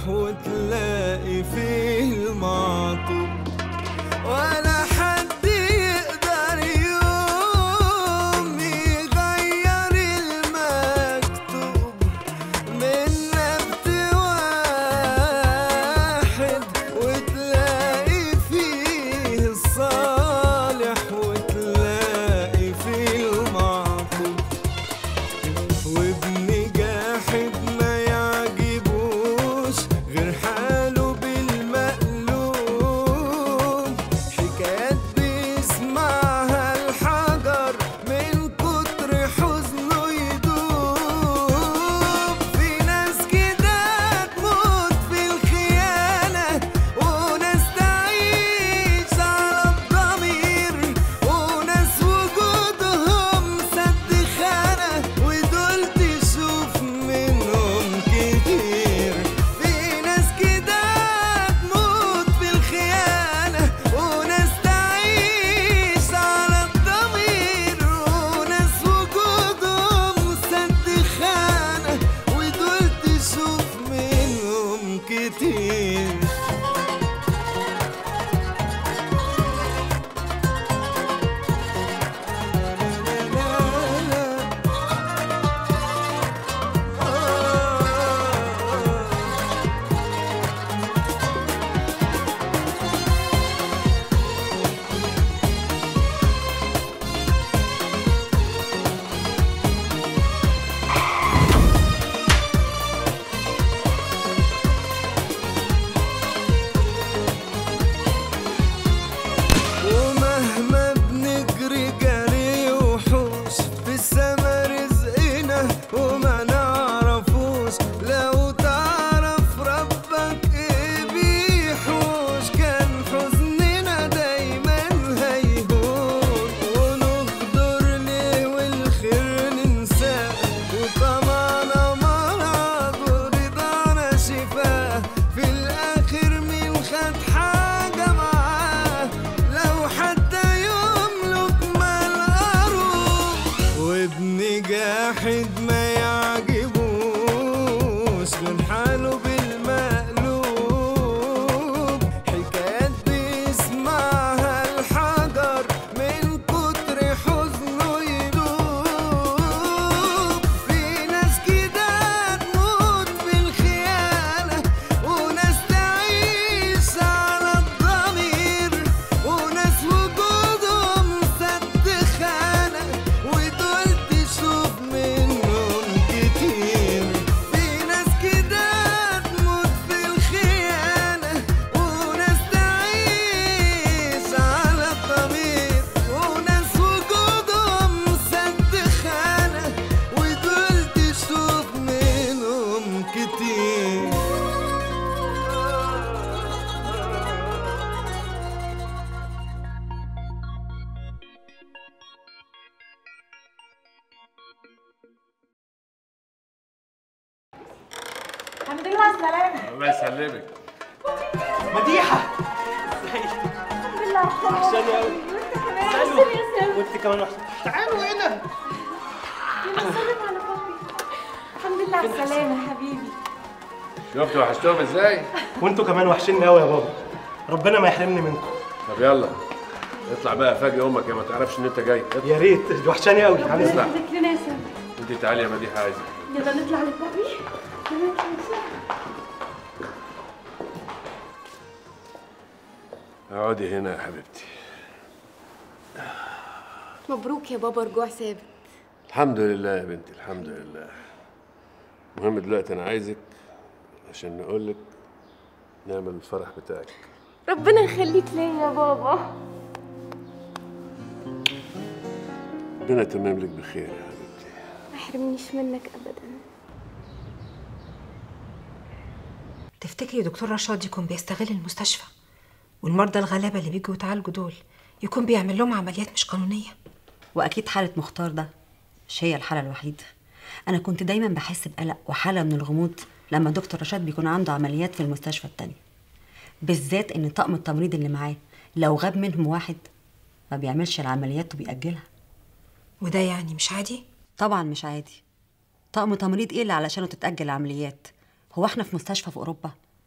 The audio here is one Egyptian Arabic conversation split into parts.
وتلاقي فيه المعطوب ولا حد يقدر يوم يغير المكتوب من نبت واحد وتلاقي فيه الصالح وتلاقي فيه المعطوب وابن جاحد ما يعجبوش غير حاله بالمقلوب حكايات بيسمعها الحجر من كتر حزنه يدوب في ناس كده تموت في الخيانة وناس تعيش على الضمير وناس وجودهم سد خانة ودول تشوف منهم كتير في ناس كده تموت في الخيانة وناس تعيش على الضمير وناس وجودهم سد خانة ودول تشوف منهم كتير ومهما بنجري جري وحوش في السما رزقنا وما نعرفوش لو تعرف ربك ايه بيحوش كان حزننا دايما هيهون ونقدر ليه والخير ننساه وطمعنا مرض ورضانا شفاه في الاخر مين خد حاجه معاه لو حتى يملك مال قارون وابن جاحد ما يعجبوش غير حاله بالمقلوب حكايات بيسمعها الحجر من كتر حزنه يدوب في ناس كده تموت في الخيانة وناس تعيش على الضمير وناس وجودهم سد خانة ودول تشوف منهم كتير في ناس كده تموت في الخيانة وناس تعيش على الضمير وناس وجودهم سد خانة ودول تشوف منهم كتير الحمد لله على السلامة الله يسلمك مديحة الحمد لله على السلامة وحشاني أوي. وانت كمان وحشاني يا سامي وانت كمان وحشة تعالوا هنا يلا سلم على بابي الحمد لله على السلامة يا حبيبي شفت وحشتهم ازاي؟ وانتوا كمان وحشين قوي يا بابا ربنا ما يحرمني منكم طب يلا اطلع بقى فاجئ امك يا ما تعرفش ان انت جاي اطلع. يا ريت دي وحشاني قوي ربنا هنطلع يخليك لنا يا سامي انت تعالي يا مديحه عايزك يلا نطلع لبابي يلا نطلع بسرعة. اقعدي هنا يا حبيبتي مبروك يا بابا رجوع ثابت الحمد لله يا بنتي الحمد لله المهم دلوقتي انا عايزك عشان نقول لك نعمل الفرح بتاعك ربنا يخليك ليا يا بابا ربنا يتمم لك بخير يا حبيبتي ما يحرمنيش منك ابدا تفتكري دكتور رشاد يكون بيستغل المستشفى والمرضى الغلابة اللي بيجوا يتعالجوا دول يكون بيعمل لهم عمليات مش قانونية واكيد حاله مختار ده مش هي الحاله الوحيده انا كنت دايما بحس بقلق وحاله من الغموض لما دكتور رشاد بيكون عنده عمليات في المستشفى التانية بالذات ان طقم التمريض اللي معاه لو غاب منهم واحد ما بيعملش العمليات وبيأجلها وده يعني مش عادي طبعا مش عادي طقم تمريض ايه اللي علشانه تتأجل العمليات هو احنا في مستشفى في اوروبا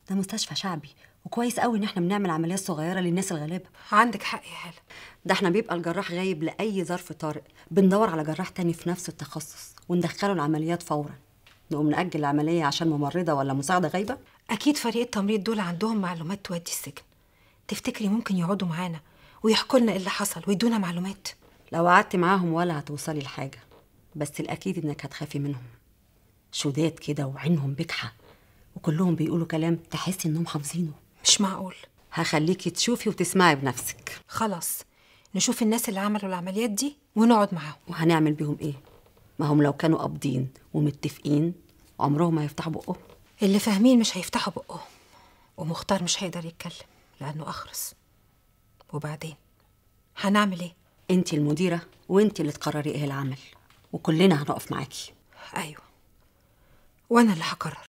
ده مستشفى شعبي وكويس قوي ان احنا بنعمل عمليات صغيره للناس الغلابه عندك حق يا هاله ده احنا بيبقى الجراح غايب لاي ظرف طارئ بندور على جراح تاني في نفس التخصص وندخله العمليات فورا نقوم نأجل العملية عشان ممرضة ولا مساعدة غايبة؟ اكيد فريق التمريض دول عندهم معلومات تودي السجن تفتكري ممكن يقعدوا معانا ويحكوا لنا ايه اللي حصل ويدونا معلومات لو قعدت معاهم ولا هتوصلي لحاجة بس الأكيد إنك هتخافي منهم شداد كده وعينهم بجحة وكلهم بيقولوا كلام تحسي إنهم حافظينه مش معقول هخليكي تشوفي وتسمعي بنفسك خلاص نشوف الناس اللي عملوا العمليات دي ونقعد معاهم وهنعمل بيهم إيه؟ ما هم لو كانوا قابضين ومتفقين عمرهم ما هيفتحوا بقهم اللي فاهمين مش هيفتحوا بقهم ومختار مش هيقدر يتكلم لانه اخرس وبعدين هنعمل ايه انت المديرة وانت اللي تقرري ايه العمل وكلنا هنقف معاكي ايوه وانا اللي هقرر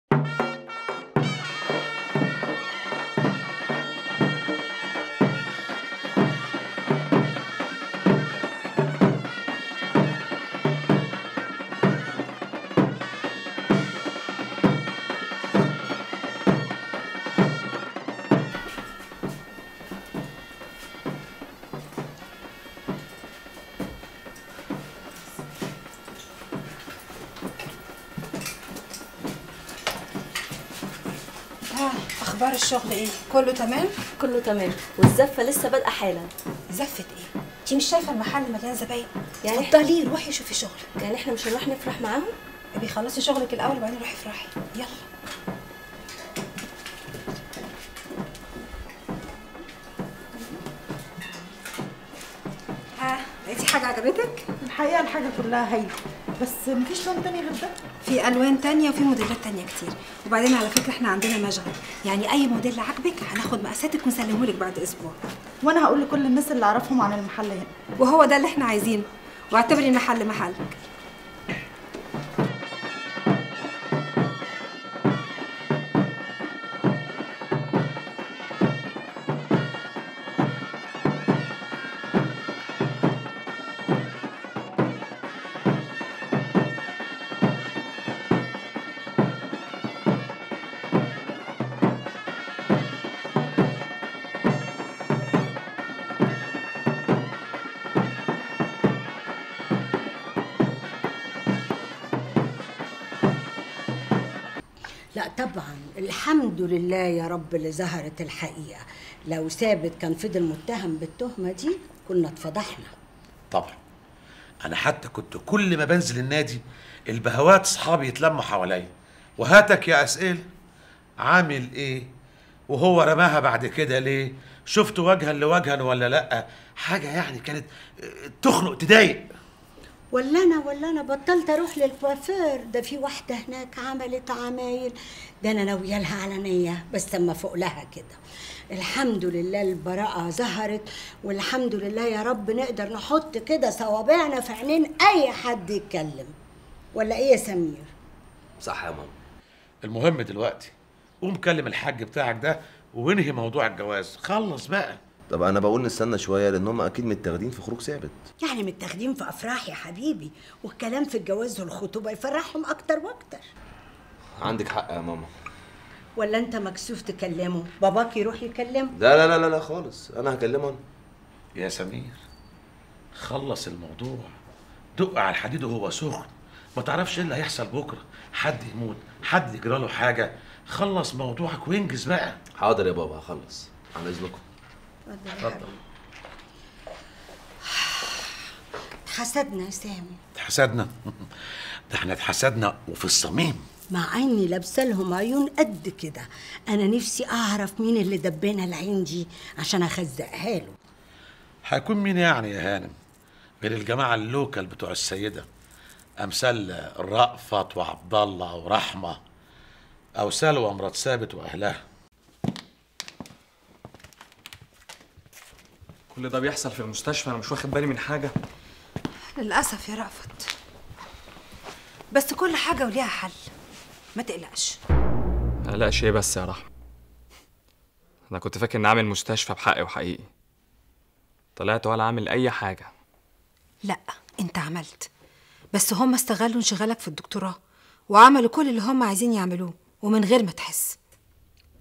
ها اخبار الشغل ايه كله تمام كله تمام والزفه لسه بادئه حالا زفت ايه انت مش شايفه المحل مليان زباين يعني إحنا- اتفضلي روحي شوفي شغلك يعني احنا مش هنروح نفرح معاهم ابي خلصي شغلك الاول وبعدين روحي افرحي يلا ها لقيتي حاجه عجبتك الحقيقه الحاجه كلها هايله بس مفيش لون تاني غير ده في الوان تانية وفي موديلات تانية كتير وبعدين على فكره احنا عندنا مشغل يعني اي موديل عاجبك هناخد مقاساتك ونسلمهولك بعد اسبوع وانا هقول لكل الناس اللي اعرفهم عن المحل هنا وهو ده اللي احنا عايزينه واعتبري المحل محلك لا طبعا الحمد لله يا رب اللي ظهرت الحقيقة لو ثابت كان فضل متهم بالتهمة دي كنا اتفضحنا طبعا انا حتى كنت كل ما بنزل النادي البهوات اصحابي يتلموا حواليا وهاتك يا اسئله عامل ايه وهو رماها بعد كده ليه شفت وجها لوجها ولا لا حاجه يعني كانت آه، تخنق تضايق ولا انا ولا انا بطلت اروح للكوافير ده في واحدة هناك عملت عمايل ده انا ناوية لها علنية بس اما فوق لها كده الحمد لله البراءة ظهرت والحمد لله يا رب نقدر نحط كده صوابعنا في عينين اي حد يتكلم ولا ايه يا سمير صح يا ماما المهم دلوقتي قوم كلم الحاج بتاعك ده وانهي موضوع الجواز خلص بقى طب انا بقول نستنى شويه لان هم اكيد متاخدين في خروج ثابت يعني متاخدين في افراح يا حبيبي والكلام في الجواز والخطوبه يفرحهم اكتر واكتر عندك حق يا ماما ولا انت مكسوف تكلمه باباك يروح يكلمه لا لا لا لا, لا خالص انا هكلمه انا يا سمير خلص الموضوع دق على الحديد وهو سخن ما تعرفش ايه اللي هيحصل بكره حد يموت حد يجرى له حاجه خلص موضوعك وانجز بقى حاضر يا بابا هخلص عن اذنكم اتفضل حسدنا يا سامي اتحسدنا ده احنا اتحسدنا وفي الصميم مع اني لابسه لهم عيون قد كده انا نفسي اعرف مين اللي دبنا العين دي عشان اخزقها له هيكون مين يعني يا هانم غير الجماعه اللوكال بتوع السيده امثال رأفت وعبد الله ورحمه او سلوى مرات ثابت واهلها كل ده بيحصل في المستشفى انا مش واخد بالي من حاجه للاسف يا رأفت بس كل حاجه وليها حل ما تقلقش لا شيء بس يا رحمه انا كنت فاكر اني عامل مستشفى بحقي وحقيقي طلعت ولا عامل اي حاجه لا انت عملت بس هم استغلوا انشغالك في الدكتوراه وعملوا كل اللي هم عايزين يعملوه ومن غير ما تحس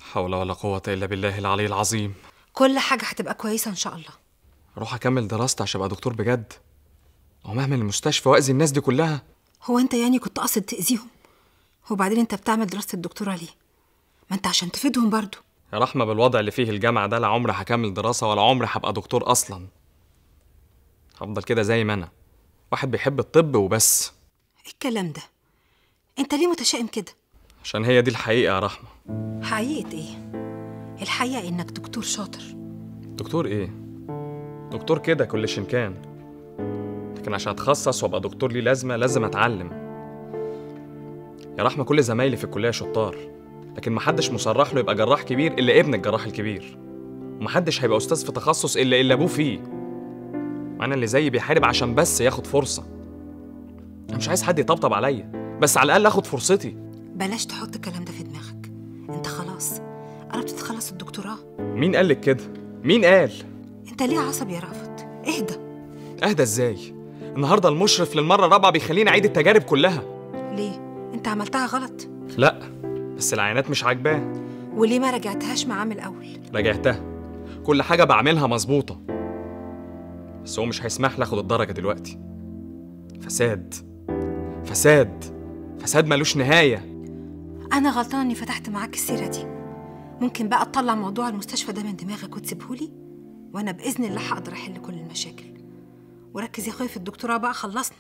حول ولا قوة إلا بالله العلي العظيم كل حاجة هتبقى كويسة إن شاء الله أروح أكمل دراستي عشان أبقى دكتور بجد أو مهمل المستشفى وأذي الناس دي كلها هو أنت يعني كنت قاصد تأذيهم وبعدين أنت بتعمل دراسة الدكتوراه ليه؟ ما أنت عشان تفيدهم برضو يا رحمة بالوضع اللي فيه الجامعة ده لا عمري هكمل دراسة ولا عمري هبقى دكتور أصلا هفضل كده زي ما أنا واحد بيحب الطب وبس إيه الكلام ده؟ أنت ليه متشائم كده؟ عشان هي دي الحقيقة يا رحمة حقيقة إيه؟ الحقيقة إنك دكتور شاطر دكتور إيه؟ دكتور كده كل شنكان لكن عشان أتخصص وأبقى دكتور ليه لازمة لازم أتعلم يا رحمة كل زمايلي في الكلية شطار لكن محدش مصرح له يبقى جراح كبير إلا ابن الجراح الكبير ومحدش هيبقى أستاذ في تخصص إلا إلا أبوه فيه وأنا اللي زيي بيحارب عشان بس ياخد فرصة أنا مش عايز حد يطبطب عليا بس على الأقل آخد فرصتي بلاش تحط الكلام ده في دماغك أنت خلاص قربت تخلص الدكتوراه مين قالك كده؟ مين قال؟ أنت ليه عصبي يا رأفت؟ اهدى أهدى إزاي؟ النهاردة المشرف للمرة الرابعة بيخليني أعيد التجارب كلها ليه؟ أنت عملتها غلط لا بس العينات مش عاجباه وليه ما رجعتهاش معاه من الأول؟ راجعتها كل حاجة بعملها مظبوطة بس هو مش هيسمح لي اخد الدرجة دلوقتي فساد فساد فساد ملوش نهاية أنا غلطانة إني فتحت معاك السيرة دي ممكن بقى تطلع موضوع المستشفى ده من دماغك وتسيبهولي وأنا بإذن الله هقدر أحل كل المشاكل وركز يا أخويا في الدكتوراه بقى خلصنا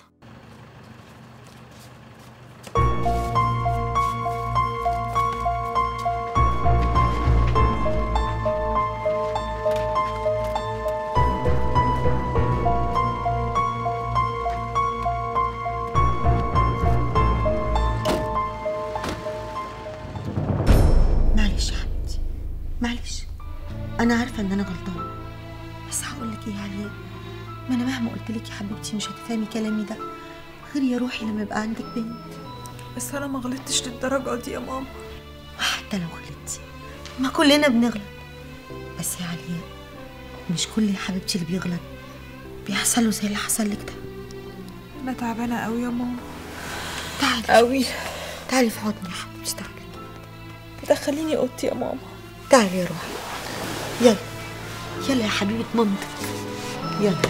معلش يا حبيبتي معلش انا عارفه ان انا غلطانه بس هقول لك ايه يا علياء ما انا مهما قلت لك يا حبيبتي مش هتفهمي كلامي ده غير يا روحي لما يبقى عندك بنت بس انا ما غلطتش للدرجه دي يا ماما حتى لو غلطتي ما كلنا بنغلط بس يا علياء مش كل يا حبيبتي اللي بيغلط بيحصل له زي اللي حصل لك ده انا تعبانه قوي يا ماما تعالي قوي تعالي في حضني يا حبيبتي تعالي دخليني اوضتي يا ماما تعالي يا روحي يلا يلا يا حبيبة مامتك يلا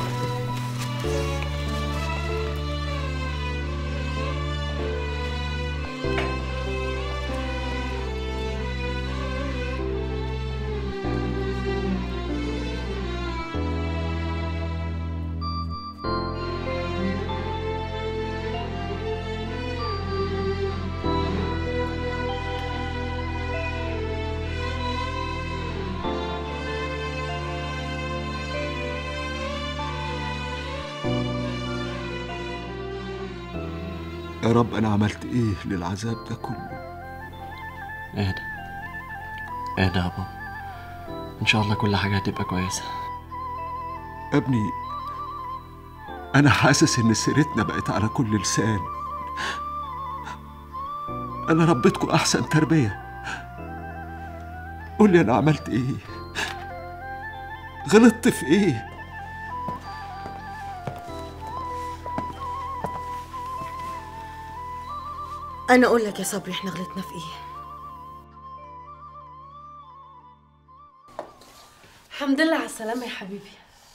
يا رب أنا عملت إيه للعذاب ده كله اهدى اهدى يا بابا ان شاء الله كل حاجه هتبقى كويسه يا ابني أنا حاسس إن سيرتنا بقت على كل لسان أنا ربيتكم أحسن تربية قول لي أنا عملت إيه غلطت في إيه انا اقول لك يا صبري احنا غلطنا في ايه الحمد لله على السلامة يا حبيبي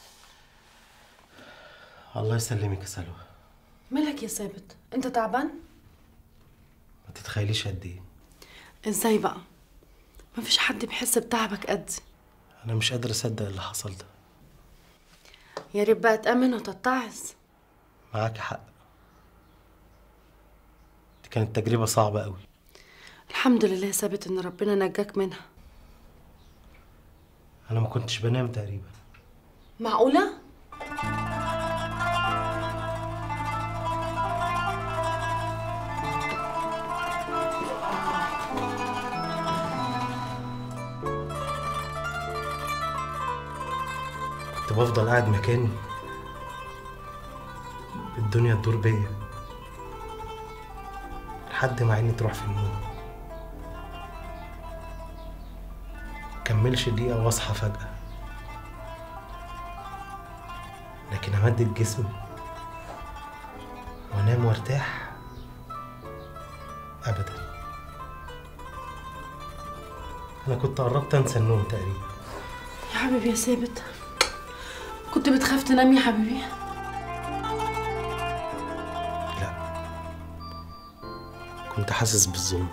الله يسلمك يا سلوى مالك يا ثابت انت تعبان ما تتخيليش قد ايه ازاي بقى مفيش حد بيحس بتعبك قدي انا مش قادر اصدق اللي حصل ده يا ريت بقى تأمن وتتعظ معاك حق دي كانت تجربة صعبة قوي الحمد لله يا ثابت ان ربنا نجاك منها انا ما كنتش بنام تقريبا معقولة؟ كنت بفضل قاعد مكاني الدنيا تدور بيا لحد ما عيني تروح في النوم كملش دقيقة واصحى فجأة لكن امدد جسمي وانام وارتاح ابدا انا كنت قربت انسى النوم تقريبا يا حبيبي يا ثابت كنت بتخاف تنام يا حبيبي كنت حاسس بالظلم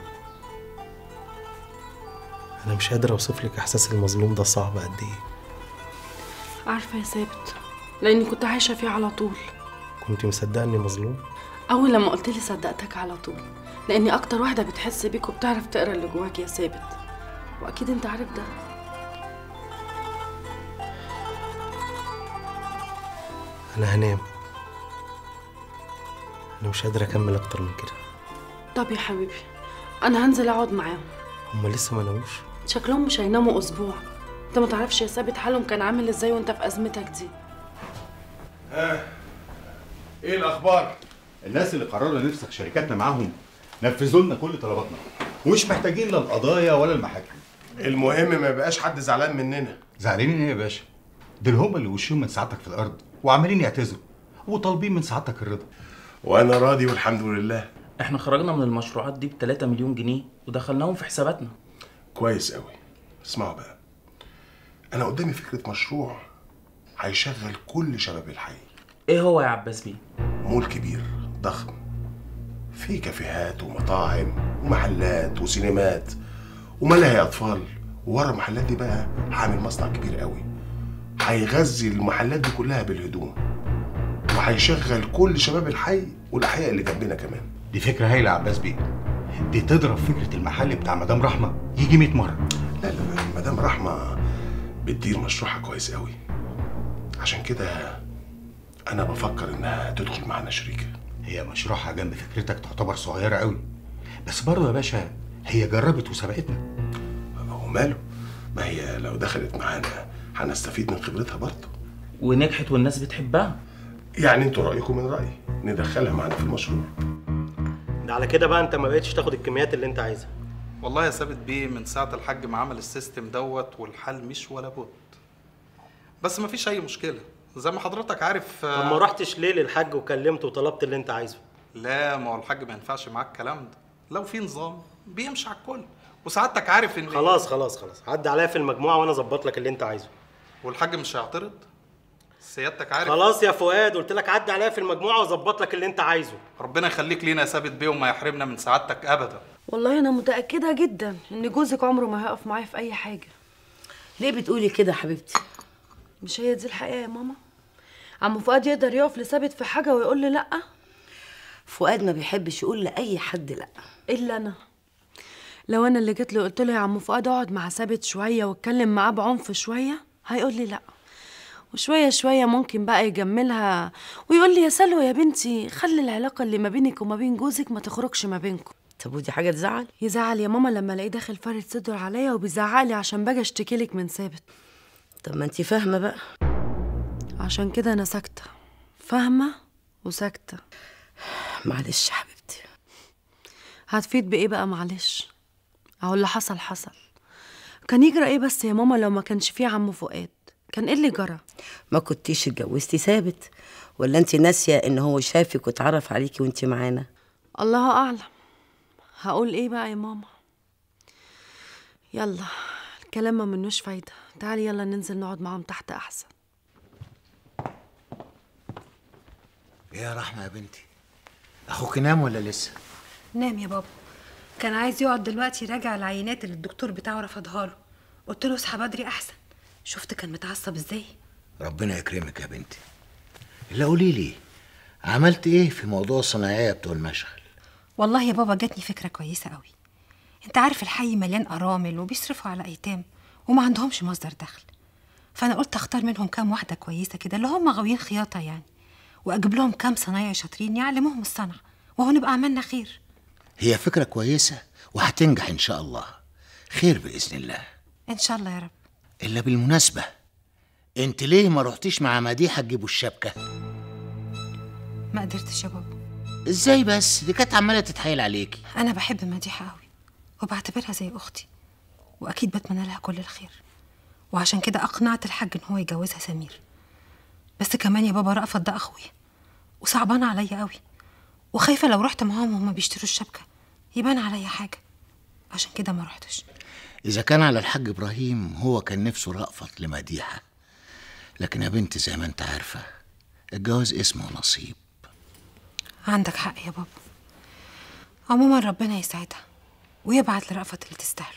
انا مش قادر اوصف لك احساس المظلوم ده صعب قد ايه عارفة يا ثابت لأني كنت عايشة فيه على طول كنت مصدقه اني مظلوم أول لما قلت لي صدقتك على طول لأني أكتر واحدة بتحس بيك وبتعرف تقرا اللي جواك يا ثابت وأكيد أنت عارف ده انا هنام انا مش قادر اكمل اكتر من كده طب يا حبيبي أنا هنزل أقعد معاهم هما لسه ما ناموش شكلهم مش هيناموا أسبوع أنت ما تعرفش يا ثابت حالهم كان عامل إزاي وأنت في أزمتك دي ها ايه الاخبار الناس اللي قررنا نفسخ شركاتنا معاهم نفذوا لنا كل طلباتنا ومش محتاجين لا القضايا ولا المحاكم المهم ما يبقاش حد زعلان مننا زعلانين ايه يا باشا دول هم اللي وشهم من سعادتك في الارض وعمالين يعتذروا وطالبين من سعادتك الرضا وانا راضي والحمد لله احنا خرجنا من المشروعات دي ب 3 مليون جنيه ودخلناهم في حساباتنا كويس قوي اسمعوا بقى انا قدامي فكره مشروع هيشغل كل شباب الحي ايه هو يا عباس بيه مول كبير ضخم فيه كافيهات ومطاعم ومحلات وسينمات وملاهي اطفال وورا المحلات دي بقى هعمل مصنع كبير قوي هيغذي المحلات دي كلها بالهدوم وهيشغل كل شباب الحي والاحياء اللي جنبنا كمان دي فكره هايله يا عباس بيه دي تضرب فكره المحل بتاع مدام رحمه يجي 100 مره لا لا مدام رحمه بتدير مشروعها كويس قوي عشان كده انا بفكر انها تدخل معانا شريكه هي مشروعها جنب فكرتك تعتبر صغيره قوي بس برضه يا باشا هي جربت وسبقتنا وماله ما هي لو دخلت معانا هنستفيد من خبرتها برضه ونجحت والناس بتحبها يعني انتوا رايكم من رايي ندخلها معانا في المشروع ده على كده بقى انت ما بقتش تاخد الكميات اللي انت عايزها والله يا ثابت بيه من ساعة الحاج ما عمل السيستم دوت والحل مش ولا بد بس مفيش أي مشكلة زي ما حضرتك عارف طب ما رحتش ليه للحاج وكلمته وطلبت اللي انت عايزه لا ما هو الحاج ما ينفعش معاك الكلام ده لو في نظام بيمشي على الكل وسعادتك عارف ان خلاص خلاص خلاص عدي عليا في المجموعه وانا اظبط لك اللي انت عايزه والحاج مش هيعترض سيادتك عارف خلاص يا فؤاد قلت لك عدي عليا في المجموعه واظبط لك اللي انت عايزه ربنا يخليك لينا يا ثابت بيه وما يحرمنا من سعادتك ابدا والله أنا متأكدة جدا إن جوزك عمره ما هيقف معايا في أي حاجة ليه بتقولي كده يا حبيبتي مش هي دي الحقيقة يا ماما عم فؤاد يقدر يقف لثابت في حاجة ويقول لي لأ فؤاد ما بيحبش يقول لأي حد لأ إلا أنا لو أنا اللي جيت له قلت له يا عم فؤاد اقعد مع ثابت شوية واتكلم معاه بعنف شوية هيقول لي لأ وشوية شوية ممكن بقى يجملها ويقول لي يا سلوى يا بنتي خلي العلاقة اللي ما بينك وما بين جوزك ما تخرجش ما بينكم طب ودي حاجة تزعل؟ يزعل يا ماما لما الاقيه داخل فارد صدره عليا وبيزعق لي عشان باجي اشتكي لك من ثابت طب ما انت فاهمة بقى عشان كده انا ساكتة فاهمة وساكتة معلش يا حبيبتي هتفيد بايه بقى معلش اهو اللي حصل حصل كان يجرى ايه بس يا ماما لو ما كانش فيه عم فؤاد كان ايه اللي جرى ما كنتيش اتجوزتي ثابت ولا انت ناسية ان هو شافك واتعرف عليكي وانت معانا الله اعلم هقول ايه بقى يا ماما يلا الكلام ما منوش فايدة تعالي يلا ننزل نقعد معاهم تحت احسن ايه يا رحمه يا بنتي اخوك نام ولا لسه نام يا بابا كان عايز يقعد دلوقتي يراجع العينات اللي الدكتور بتاعه رفضها له قلت له اصحى بدري احسن شفت كان متعصب ازاي ربنا يكرمك يا بنتي الا قولي لي عملت ايه في موضوع الصناعيه بتوع المشغل والله يا بابا جاتني فكره كويسه قوي انت عارف الحي مليان ارامل وبيصرفوا على ايتام وما عندهمش مصدر دخل فانا قلت اختار منهم كام واحده كويسه كده اللي هم غاويين خياطه يعني واجيب لهم كام صنايعي شاطرين يعلموهم الصنعه وهو نبقى عملنا خير هي فكره كويسه وهتنجح ان شاء الله خير باذن الله ان شاء الله يا رب الا بالمناسبه انت ليه ما رحتيش مع مديحه تجيبوا الشبكه ما قدرتش يا بابا ازاي بس دي كانت عماله تتحايل عليكي انا بحب مديحه قوي وبعتبرها زي اختي واكيد بتمنى لها كل الخير وعشان كده اقنعت الحاج ان هو يجوزها سمير بس كمان يا بابا رأفت ده اخويا وصعبانه عليا قوي وخايفه لو رحت معاهم وهما بيشتروا الشبكه يبان عليا حاجه عشان كده ما رحتش إذا كان على الحاج إبراهيم هو كان نفسه رأفت لمديحة لكن يا بنتي زي ما أنت عارفة الجواز اسمه نصيب عندك حق يا بابا عموما ربنا يسعدها ويبعت لرأفت اللي تستاهله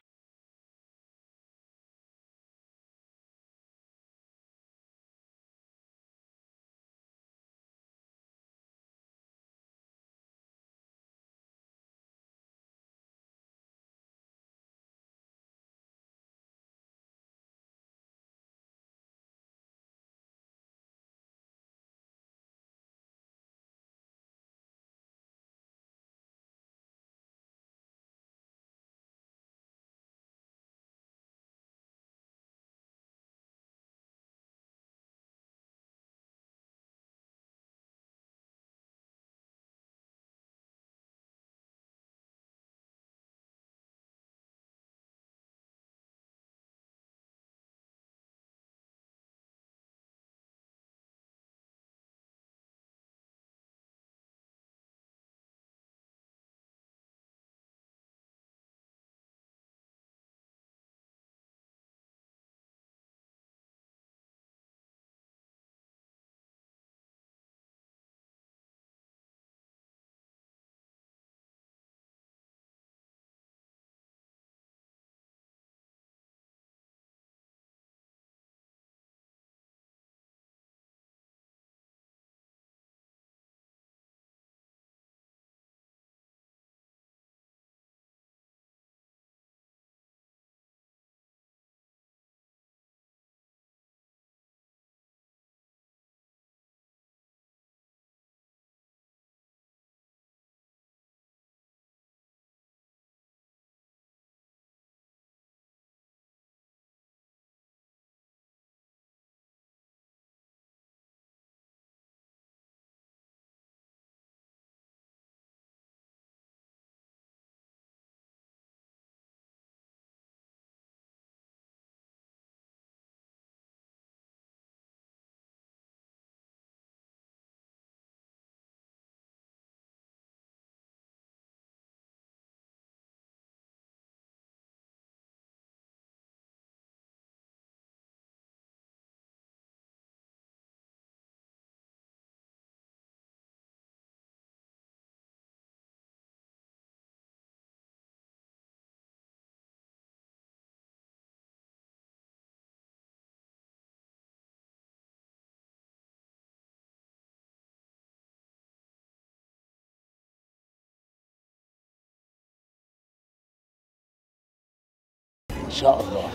إن شاء الله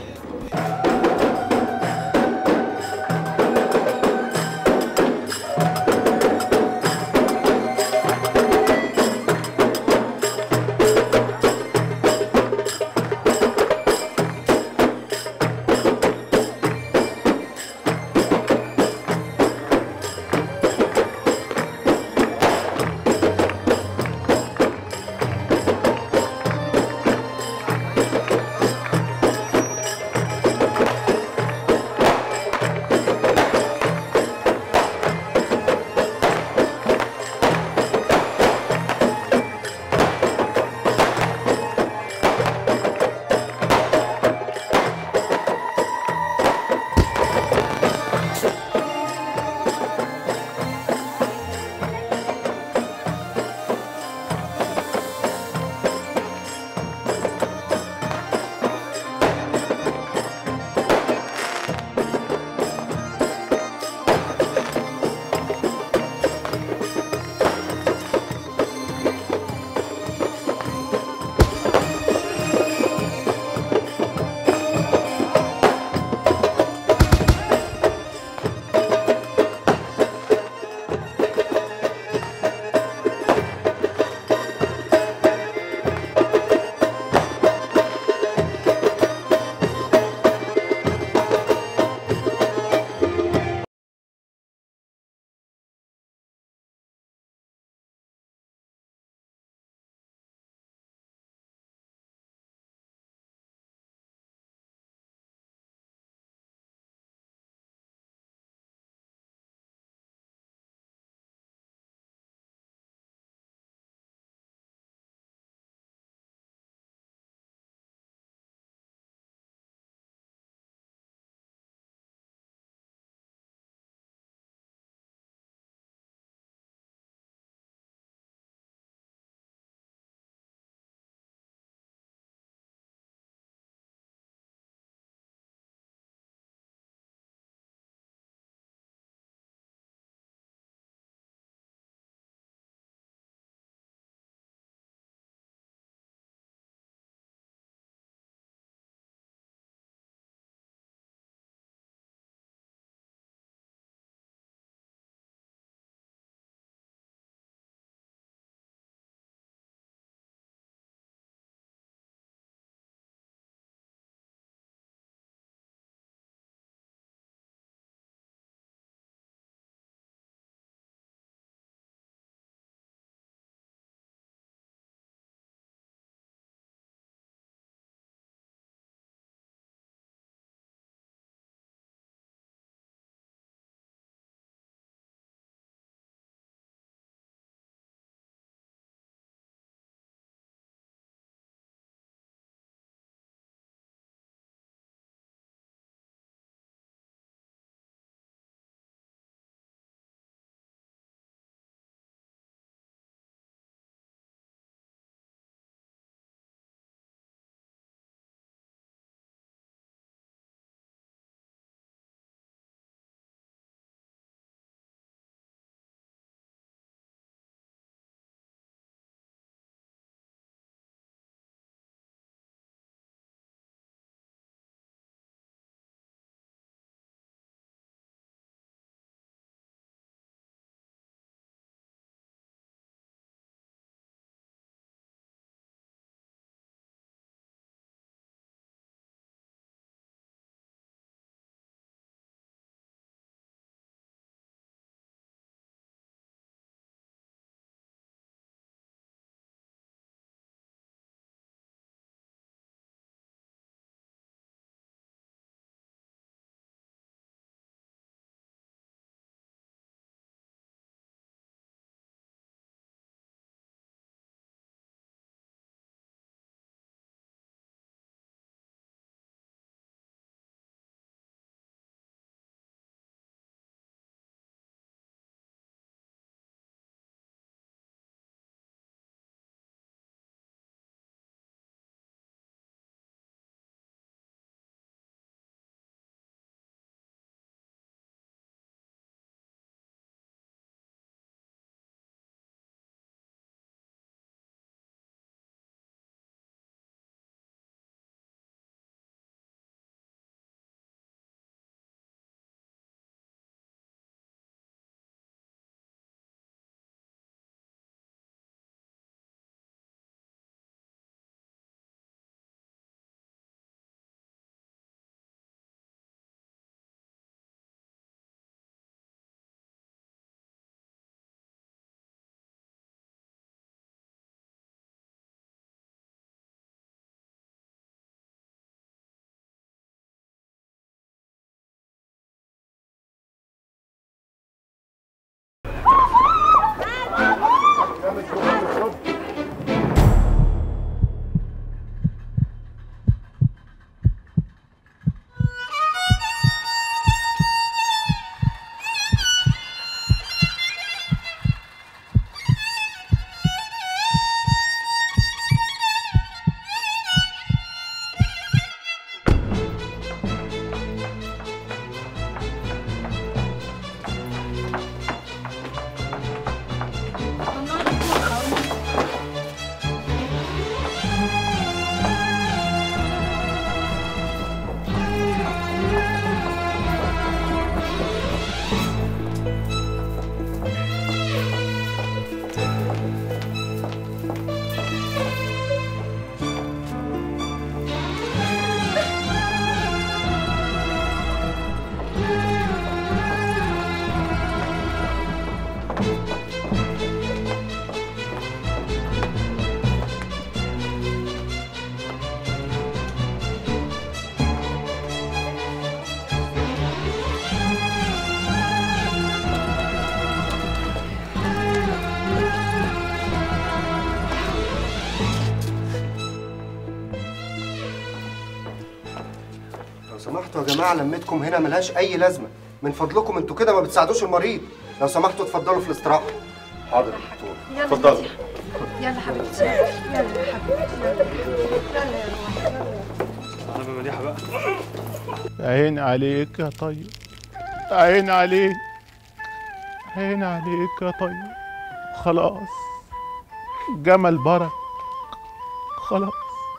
سمحتوا يا جماعه لمتكم هنا ملهاش اي لازمه من فضلكم انتوا كده ما بتساعدوش المريض لو سمحتوا اتفضلوا في الاستراحه حاضر يا دكتور يلا اتفضلوا يلا حبيبتي يلا يا حبيبتي يلا يلا يا روحي يلا عربي مديحه بقى عين عليك يا طيب عين عليك عين عليك يا طيب خلاص جمل برك خلاص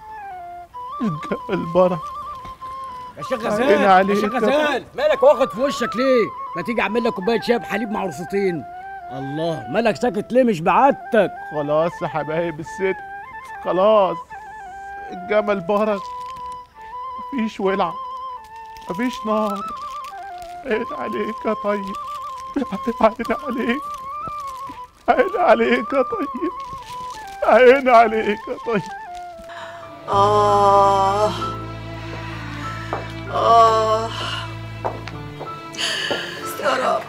الجمل برك يا شيخ عين غزال يا عليك شيخ يا غزال مالك واخد في وشك ليه؟ ما تيجي اعمل لك كوبايه شاي بحليب مع رصتين الله مالك ساكت ليه مش بعتك خلاص يا حبايب الست خلاص الجمل برك مفيش ولع مفيش نار عين عليك يا طيب عين عليك عين عليك يا طيب عين عليك يا طيب آه آه يا رب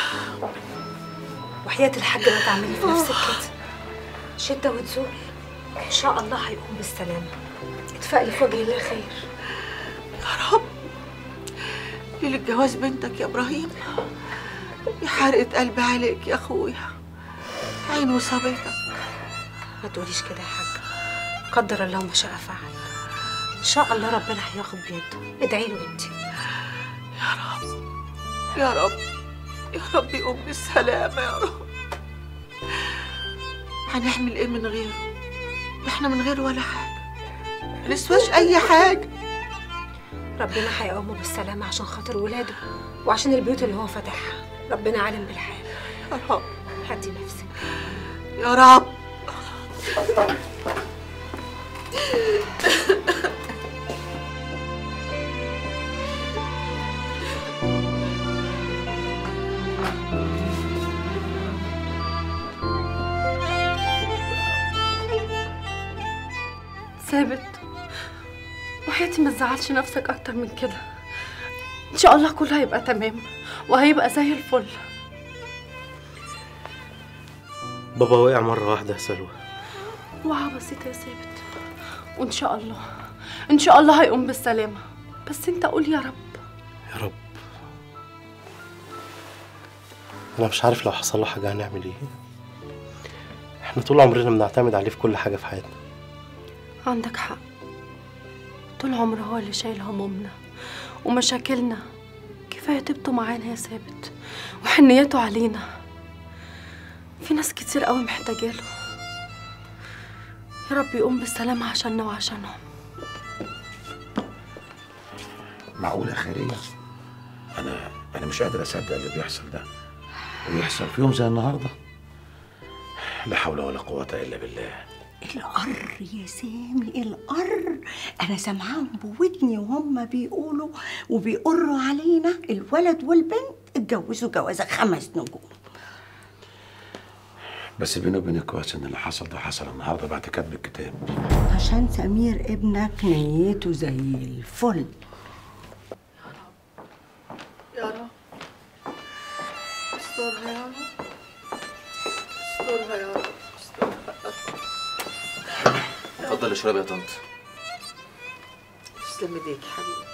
وحياة الحاجة ما تعملي في نفسك كده شدة وتزول إن شاء الله هيقوم بالسلامة اتفائلي في وجه الله خير يا رب ليلة جواز بنتك يا إبراهيم يا حرقة قلبي عليك يا أخويا عين وصابتك ما تقوليش كده يا حاجة قدر الله ما شاء فعل إن شاء الله ربنا هياخد بيده ادعي له انت يا رب يا رب يا رب يقوم بالسلامة يا رب هنعمل ايه من غيره احنا من غيره ولا حاجة منسواش أي حاجة ربنا هيقومه بالسلامة عشان خاطر ولاده وعشان البيوت اللي هو فاتحها ربنا عالم بالحال يا رب هدي نفسك يا رب ثابت وحياتي ما تزعلش نفسك اكتر من كده ان شاء الله كله هيبقى تمام وهيبقى زي الفل بابا وقع مرة واحدة يا سلوى وعى بسيطة يا ثابت وان شاء الله ان شاء الله هيقوم بالسلامة بس انت قول يا رب يا رب أنا مش عارف لو حصل له حاجة هنعمل إيه إحنا طول عمرنا بنعتمد عليه في كل حاجة في حياتنا عندك حق طول عمره هو اللي شايل همومنا ومشاكلنا كفاية تبته معانا يا ثابت وحنيته علينا في ناس كتير قوي محتاجة له يا رب يقوم بالسلامة عشاننا وعشانهم معقولة خيرية أنا أنا مش قادر أصدق اللي بيحصل ده ويحصل في يوم زي النهاردة لا حول ولا قوة إلا بالله القر يا سامي القر انا سامعاهم بودني وهم بيقولوا وبيقروا علينا الولد والبنت اتجوزوا جوازه خمس نجوم بس بيني وبينك كويس إن اللي حصل ده حصل النهاردة بعد كتب الكتاب عشان سمير ابنك نيته زي الفل يا رب استرها يا رب استرها يا رب استرها اتفضل اشرب يا طنط تسلم ايديك حبيبي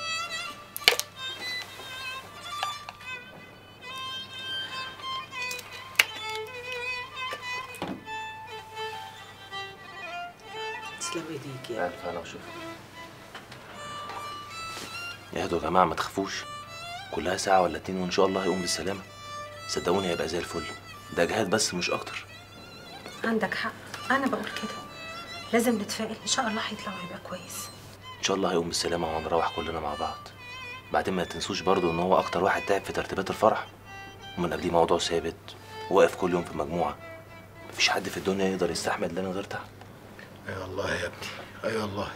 تسلم ايديك يا الف انا وشوف اهدوا يا جماعه ما تخافوش كلها ساعه ولا اتنين وان شاء الله هيقوم بالسلامه صدقوني هيبقى زي الفل ده جهاد بس مش اكتر عندك حق أنا بقول كده لازم نتفائل إن شاء الله هيطلع ويبقى كويس ان شاء الله هيقوم بالسلامه وهنروح كلنا مع بعض بعدين ما تنسوش برضو ان هو اكتر واحد تعب في ترتيبات الفرح ومن قبليه موضوع ثابت واقف كل يوم في مجموعه مفيش حد في الدنيا يقدر يستحمل ده من غير تعب اي والله يا ابني اي والله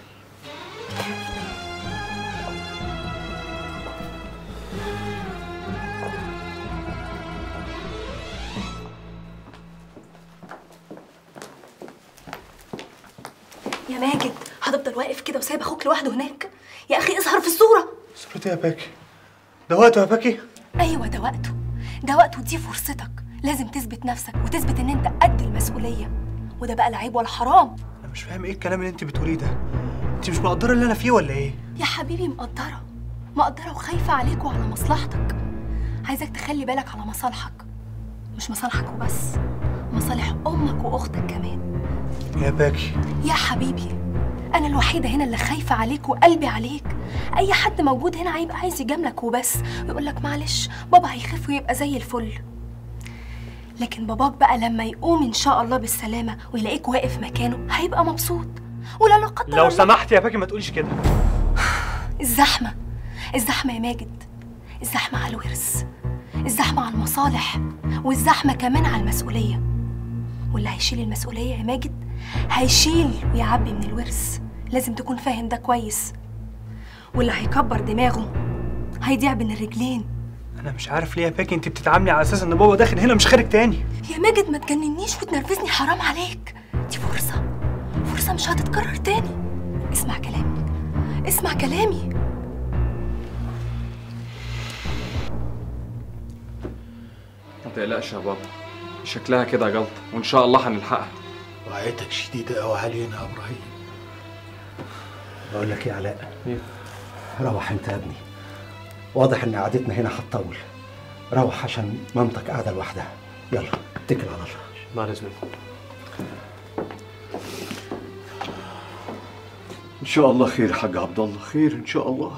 يا ماجد هتفضل واقف كده وسايب اخوك لوحده هناك يا اخي اظهر في الصوره صورتي يا باكي ده وقته يا باكي ايوه ده وقته ده وقته ودي فرصتك لازم تثبت نفسك وتثبت ان انت قد المسؤوليه وده بقى لا عيب ولا حرام انا مش فاهم ايه الكلام اللي انت بتقوليه ده انت مش مقدره اللي انا فيه ولا ايه يا حبيبي مقدره مقدرة وخايفة عليك وعلى مصلحتك عايزك تخلي بالك على مصالحك مش مصالحك وبس مصالح أمك وأختك كمان يا باكي يا حبيبي أنا الوحيدة هنا اللي خايفة عليك وقلبي عليك أي حد موجود هنا هيبقى عايز يجاملك وبس ويقول لك معلش بابا هيخف ويبقى زي الفل لكن باباك بقى لما يقوم إن شاء الله بالسلامة ويلاقيك واقف مكانه هيبقى مبسوط ولا لا قدر لو الله سمحت يا باكي ما تقوليش كده الزحمة الزحمة يا ماجد الزحمة على الورث الزحمة على المصالح والزحمة كمان على المسؤولية واللي هيشيل المسؤولية يا ماجد هيشيل ويعبي من الورث لازم تكون فاهم ده كويس واللي هيكبر دماغه هيضيع بين الرجلين انا مش عارف ليه يا باكي انت بتتعاملي على اساس ان بابا داخل هنا مش خارج تاني يا ماجد ما تجننيش وتنرفزني حرام عليك دي فرصة فرصة مش هتتكرر تاني اسمع كلامي اسمع كلامي ما تقلقش يا بابا شكلها كده جلطة وإن شاء الله هنلحقها وعيتك شديدة قوي علينا يا ابراهيم بقول لك ايه يا علاء روح انت يا ابني واضح ان قعدتنا هنا هتطول روح عشان مامتك قاعدة لوحدها يلا اتكل على الله بعد اذنك ان شاء الله خير يا حاج عبد الله خير ان شاء الله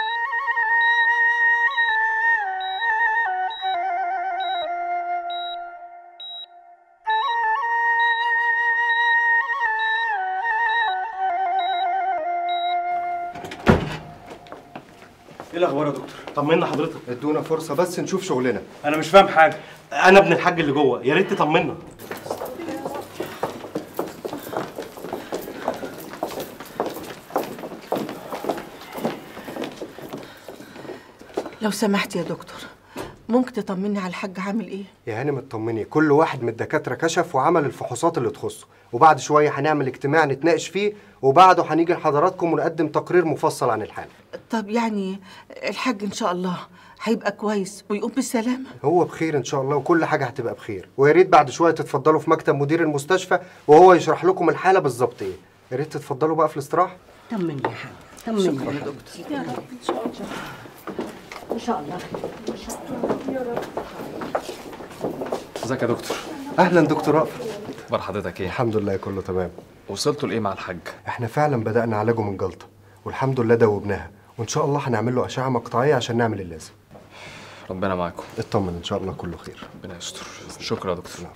ايه الاخبار يا دكتور طمنا حضرتك ادونا فرصه بس نشوف شغلنا انا مش فاهم حاجه انا ابن الحاج اللي جوه يا ريت تطمنا لو سمحت يا دكتور ممكن تطمني على الحاج عامل ايه يا هانم اطمني كل واحد من الدكاتره كشف وعمل الفحوصات اللي تخصه وبعد شويه هنعمل اجتماع نتناقش فيه وبعده هنيجي لحضراتكم ونقدم تقرير مفصل عن الحاله طب يعني الحاج ان شاء الله هيبقى كويس ويقوم بالسلامه هو بخير ان شاء الله وكل حاجه هتبقى بخير ويا ريت بعد شويه تتفضلوا في مكتب مدير المستشفى وهو يشرح لكم الحاله بالظبط ايه يا ريت تتفضلوا بقى في الاستراحه طمني يا حاج طمني شكراً. يا دكتور يا رب ان شاء الله ان شاء الله خير ان شاء الله يا رب ازيك يا دكتور اهلا دكتور رأفت اخبار حضرتك ايه الحمد لله كله تمام وصلتوا لايه مع الحاج احنا فعلا بدانا علاجه من جلطه والحمد لله دوبناها وان شاء الله هنعمل له اشعه مقطعيه عشان نعمل اللازم ربنا معاكم اطمن ان شاء الله كله خير ربنا يستر شكرا يا دكتور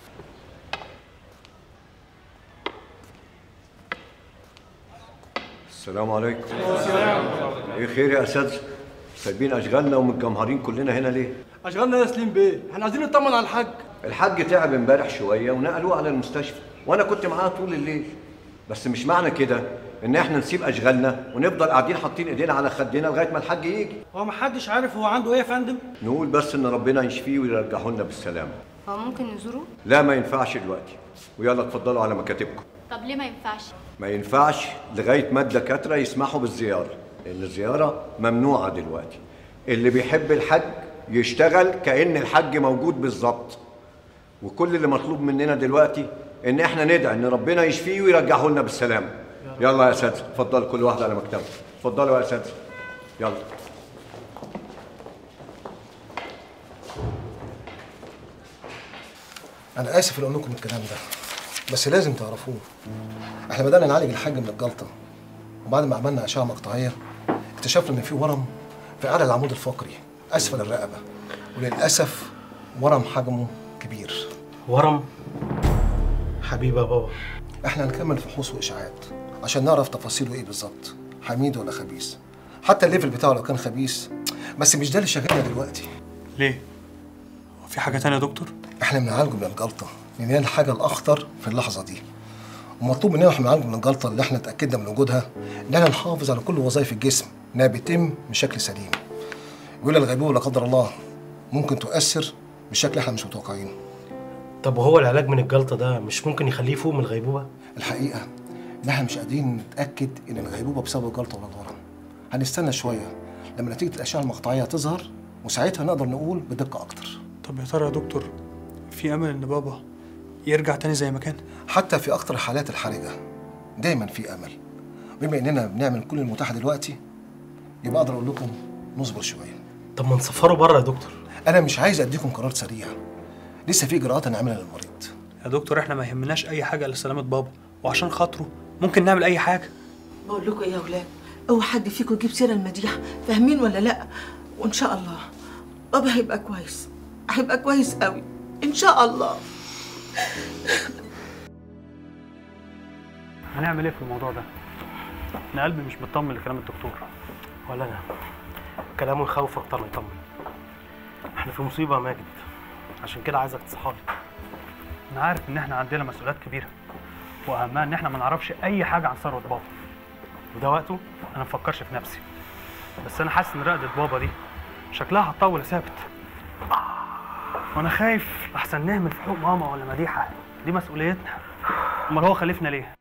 السلام عليكم ايه خير يا اساتذه سايبين اشغالنا ومتجمهرين كلنا هنا ليه اشغلنا يا سليم بيه احنا عايزين نطمن على الحاج الحاج تعب امبارح شويه ونقلوه على المستشفى وانا كنت معاه طول الليل بس مش معنى كده ان احنا نسيب اشغالنا ونفضل قاعدين حاطين ايدينا على خدنا لغايه ما الحاج يجي هو محدش عارف هو عنده ايه يا فندم نقول بس ان ربنا يشفيه ويرجعه لنا بالسلامه هو ممكن نزوره؟ لا ما ينفعش دلوقتي ويلا اتفضلوا على مكاتبكم طب ليه ما ينفعش؟ ما ينفعش لغايه ما الدكاتره يسمحوا بالزياره لان الزياره ممنوعه دلوقتي اللي بيحب الحج يشتغل كأن الحج موجود بالظبط وكل اللي مطلوب مننا دلوقتي ان احنا ندعي ان ربنا يشفيه ويرجعه لنا بالسلامه يلا يا اساتذه اتفضل كل واحد على مكتبه اتفضلوا يا اساتذه يلا انا اسف ان اقول لكم الكلام ده بس لازم تعرفوه احنا بدانا نعالج الحاج من الجلطه وبعد ما عملنا اشعه مقطعيه اكتشفنا ان في ورم في اعلى العمود الفقري اسفل الرقبه وللاسف ورم حجمه كبير ورم حبيبي يا بابا احنا هنكمل فحوص واشاعات عشان نعرف تفاصيله ايه بالظبط حميد ولا خبيث حتى الليفل بتاعه لو كان خبيث بس مش ده اللي شاغلنا دلوقتي ليه هو في حاجه تانية يا دكتور احنا بنعالجه من الجلطه لان هي الحاجه الاخطر في اللحظه دي ومطلوب مننا واحنا بنعالجه من الجلطه اللي احنا اتاكدنا من وجودها ان احنا نحافظ على كل وظائف الجسم انها بتتم بشكل سليم يقول الغيبوبه لا قدر الله ممكن تؤثر بشكل احنا مش متوقعينه طب وهو العلاج من الجلطه ده مش ممكن يخليه يفوق من الغيبوبه الحقيقه ان احنا مش قادرين نتاكد ان الغيبوبه بسبب الجلطه ولا الورم هنستنى شويه لما نتيجه الاشعه المقطعيه تظهر وساعتها نقدر نقول بدقه اكتر طب يا ترى يا دكتور في امل ان بابا يرجع تاني زي ما كان حتى في اكتر الحالات الحرجه دايما في امل بما اننا بنعمل كل المتاح دلوقتي يبقى اقدر اقول لكم نصبر شويه طب ما نسفره بره يا دكتور انا مش عايز اديكم قرار سريع لسه في اجراءات هنعملها للمريض يا دكتور احنا ما يهمناش اي حاجه الا سلامه بابا وعشان خاطره ممكن نعمل اي حاجه بقول لكم ايه يا اولاد اوعى حد فيكم يجيب سيره المديحه فاهمين ولا لا وان شاء الله بابا هيبقى كويس هيبقى كويس قوي ان شاء الله هنعمل ايه في الموضوع ده؟ انا قلبي مش مطمن لكلام الدكتور ولا انا كلامه يخوف اكتر ما يطمن احنا في مصيبه يا ماجد عشان كده عايزك تصحالي انا عارف ان احنا عندنا مسؤوليات كبيره واهمها ان احنا ما نعرفش اي حاجه عن ثروه بابا وده وقته انا مفكرش في نفسي بس انا حاسس ان رقده بابا دي شكلها هتطول يا ثابت وانا خايف احسن نهمل في حقوق ماما ولا مديحه دي مسؤوليتنا امال هو خلفنا ليه